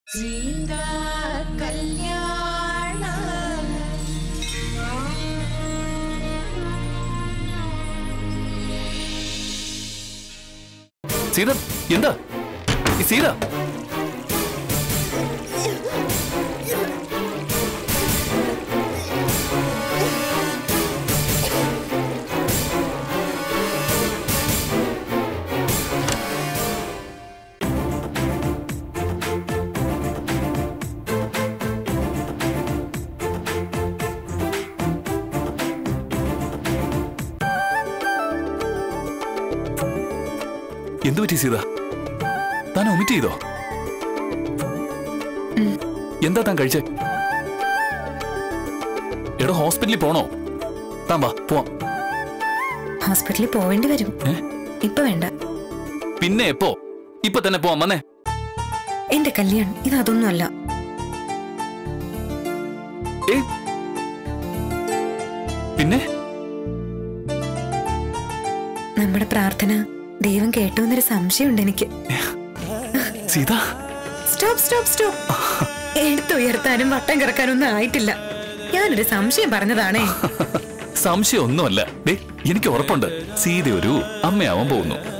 സീതാ കല്യാണം സീത എന്താ ഈ സീത എന്തു പറ്റി സീത താൻ ഒമിറ്റ് ചെയ്തോ എന്താ താൻ കഴിച്ചേ എടോ ഹോസ്പിറ്റലിൽ പോണോ താൻ വാ പോവാം ഹോസ്പിറ്റലിൽ പോവേണ്ടി വരും ഏ? ഇപ്പൊ വേണ്ട പിന്നെ എപ്പോ ഇപ്പൊ തന്നെ പോവാം വന്നേ എന്റെ കല്യാൺ ഇത് അതൊന്നുമല്ല ഏ പിന്നെ നമ്മുടെ പ്രാർത്ഥന ദൈവം കേട്ടു എന്നൊരു സംശയമുണ്ട് എനിക്ക് സീത സ്റ്റോപ്പ് സ്റ്റോപ്പ് സ്റ്റോപ്പ് എടുത്തുയർത്താനും വട്ടം കിടക്കാനും ഒന്നും ആയിട്ടില്ല ഞാനൊരു സംശയം പറഞ്ഞതാണേ സംശയം ഒന്നുമല്ല ദേ എനിക്ക് ഉറപ്പുണ്ട് സീത ഒരു അമ്മയാവാൻ പോകുന്നു